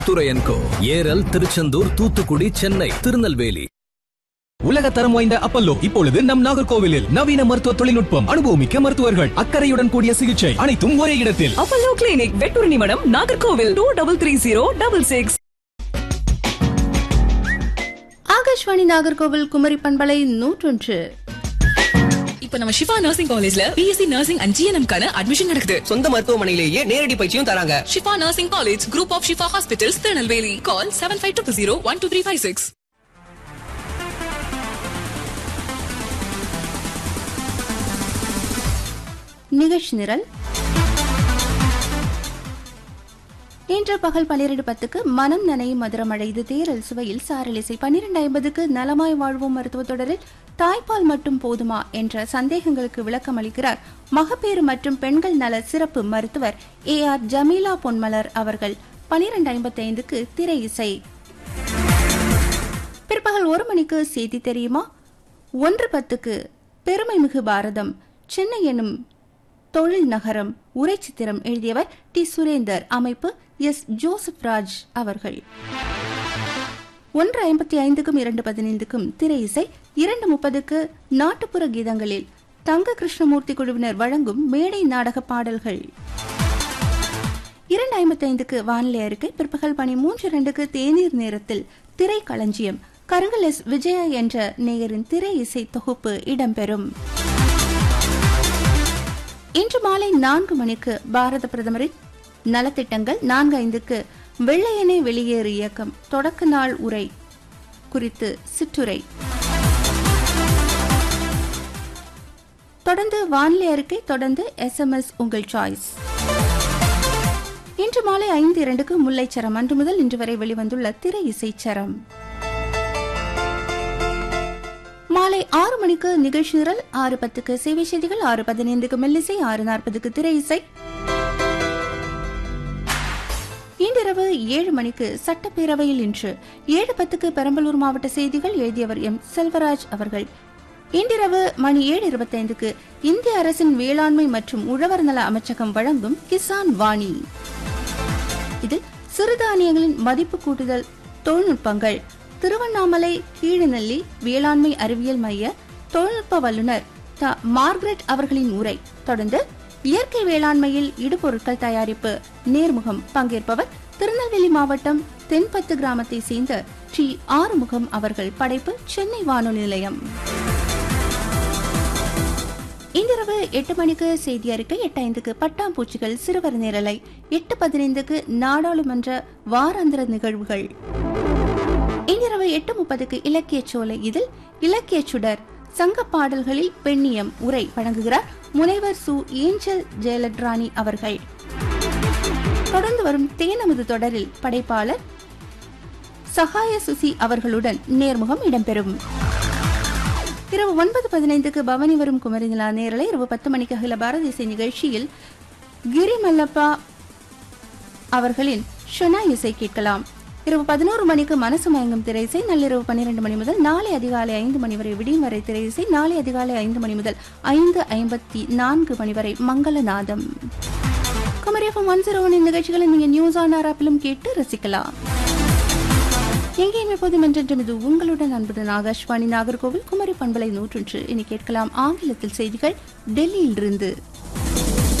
துரையன்கோ ஏரல் திருச்செந்தூர் தூத்துக்குடி சென்னை திருநெல்வேலி உலக தரம் வாய்ந்த அப்பல்லோ இப்பொழுது நம் நாகர்கோவிலில் நவீன மருத்துவ தொழில்நுட்பம் அனுபவமிக்க மருத்துவர்கள் அக்கறையுடன் கூடிய சிகிச்சை அனைத்தும் ஒரே இடத்தில் அப்பல்லோ கிளினிக் வெட்டூர் நிமிடம் Nagercoil two double three zero double six Akashvani Nagercoil Kumari பண்பலை நூற்றொன்று இப்ப நம்ம ஷிஃபா நர்சிங் காலேஜ்ல பிஎஸ்சி நர்சிங் அண்ட் ஜிஎன்எம் கான அட்மிஷன் நடக்குது சொந்த மருத்துவமனையிலேயே நேரடி பயிற்சியும் தராங்க Shifa nursing college group of Shifa hospitals Tirunelveli call seven five two zero one two three five six நிகழ்ச்சி நிரல் இன்று பகல் பன்னிரண்டு பத்துக்கு மனம் நனையும் மதுரமழை இது தேரல் சுவையில் சாரலிசை பன்னிரண்டு ஐம்பதுக்கு நலமாய் வாழ்வோம் மருத்துவ தொடரில் தாய்ப்பால் மட்டும் போதுமா என்ற சந்தேகங்களுக்கு விளக்கம் அளிக்கிறார் மகப்பேறு மற்றும் பெண்கள் நல சிறப்பு மருத்துவர் ஏ ஆர் ஜமீலா பொன்மலர் அவர்கள் பன்னிரண்டு ஐம்பத்தி ஐந்துக்கு திரை இசை பிற்பகல் ஒரு மணிக்கு செய்தி தெரியுமா ஒன்று பத்துக்கு பெருமை மிகு பாரதம் சென்னை எனும் தொழில் நகரம் உரை சித்திரம் எழுதியவர் டி சுரேந்தர் அமைப்பு எஸ் ஜோசப் ராஜ் அவர்கள் ஒன்று ஐம்பத்தி ஐந்துக்கும் இரண்டு பதினைந்துக்கும் திரை இசை இரண்டு முப்பதுக்கு நாட்டுப்புற கீதங்களில் தங்க கிருஷ்ணமூர்த்தி குழுவினர் வழங்கும் மேடை நாடக பாடல்கள் இரண்டு ஐம்பத்தி ஐந்துக்கு வானிலை அறிக்கை பிற்பகல் பணி மூன்று இரண்டுக்கு தேநீர் நேரத்தில் திரை களஞ்சியம் கருங்கல் எஸ் விஜயா என்ற நேயரின் திரை இசை தொகுப்பு இடம்பெறும் இன்று மாலை நான்கு மணிக்கு பாரத பிரதமரின் நலத்திட்டங்கள் நான்கு ஐந்துக்கு வெள்ளையனே வெளியேறு இயக்கம் தொடக்க நாள் உரை குறித்து சிற்றுரை தொடர்ந்து வானிலை அறிக்கை தொடர்ந்து எஸ்எம்எஸ் உங்கள் சாய்ஸ் இன்று மாலை ஐந்து இரண்டுக்கு முல்லைச்சரம் அன்று முதல் இன்று வரை வெளிவந்துள்ள திரை இசைச்சரம் மாலை ஆறு மணிக்கு நிகழ்ச்சி நிரல் ஆறு பத்துக்கு சேவை செய்திகள் ஆறு பதினைந்துக்கு மெல்லிசை ஆறு நாற்பதுக்கு திரை இசை இன்றிரவு ஏழு மணிக்கு சட்டப்பேரவையில் இன்று ஏழு பத்துக்கு பெரம்பலூர் மாவட்ட செய்திகள் எழுதியவர் எம் செல்வராஜ் அவர்கள் இன்றிரவு மணி ஏழு இருபத்தைந்துக்கு இந்திய அரசின் வேளாண்மை மற்றும் உழவர் நல அமைச்சகம் வழங்கும் கிசான் வாணி இதில் சிறுதானியங்களின் மதிப்பு கூட்டுதல் தொழில்நுட்பங்கள் திருவண்ணாமலை கீழநெல்லி வேளாண்மை அறிவியல் மைய தொழில்நுட்ப வல்லுநர் த மார்கரெட் அவர்களின் உரை தொடர்ந்து இயற்கை வேளாண்மையில் இடுபொருட்கள் தயாரிப்பு நேர்முகம் பங்கேற்பவர் திருநெல்வேலி மாவட்டம் தென்பத்து கிராமத்தை சேர்ந்த டி ஆறுமுகம் அவர்கள் படைப்பு சென்னை வானொலி நிலையம் இன்றிரவு எட்டு மணிக்கு செய்தி அறிக்கை எட்டு ஐந்துக்கு பட்டாம்பூச்சிகள் சிறுவர் நேரலை எட்டு பதினைந்துக்கு நாடாளுமன்ற வாராந்திர நிகழ்வுகள் இன்றிரவு எட்டு முப்பதுக்கு இலக்கிய சோலை இதில் இலக்கிய சுடர் சங்க பாடல்களில் பெண்ணியம் உரை வழங்குகிறார் முனைவர் சு ஏஞ்சல் ஜெயலட்ராணி அவர்கள் தொடர்ந்து வரும் தேனமுது தொடரில் படைப்பாளர் சகாய சுசி அவர்களுடன் நேர்முகம் இடம்பெறும் இரவு ஒன்பது பதினைந்துக்கு பவனி வரும் குமரி நிலா நேரலை இரவு பத்து மணிக்கு அகில பாரத இசை நிகழ்ச்சியில் கிரி மல்லப்பா அவர்களின் ஷொனா இசை கேட்கலாம் இரவு பதினோரு மணிக்கு மனசு மயங்கும் திரைசை நள்ளிரவு பன்னிரண்டு மணி முதல் நாளை அதிகாலை ஐந்து மணி வரை விடியும் வரை திரைசை நாளை அதிகாலை ஐந்து மணி முதல் ஐந்து ஐம்பத்தி நான்கு மணி வரை மங்களநாதம் குமரியஃபம் ஒன் ஜீரோ ஒன் நிகழ்ச்சிகளை நீங்க நியூஸ் ஆன் ஆப்பிலும் கேட்டு ரசிக்கலாம் எங்கேயும் எப்போதும் என்றென்றும் இது உங்களுடன் அன்புடன் ஆகாஷ்வாணி நாகர்கோவில் குமரி பண்பலை நூற்றொன்று இனி கேட்கலாம் ஆங்கிலத்தில் செய்திகள் டெல்லியிலிருந்து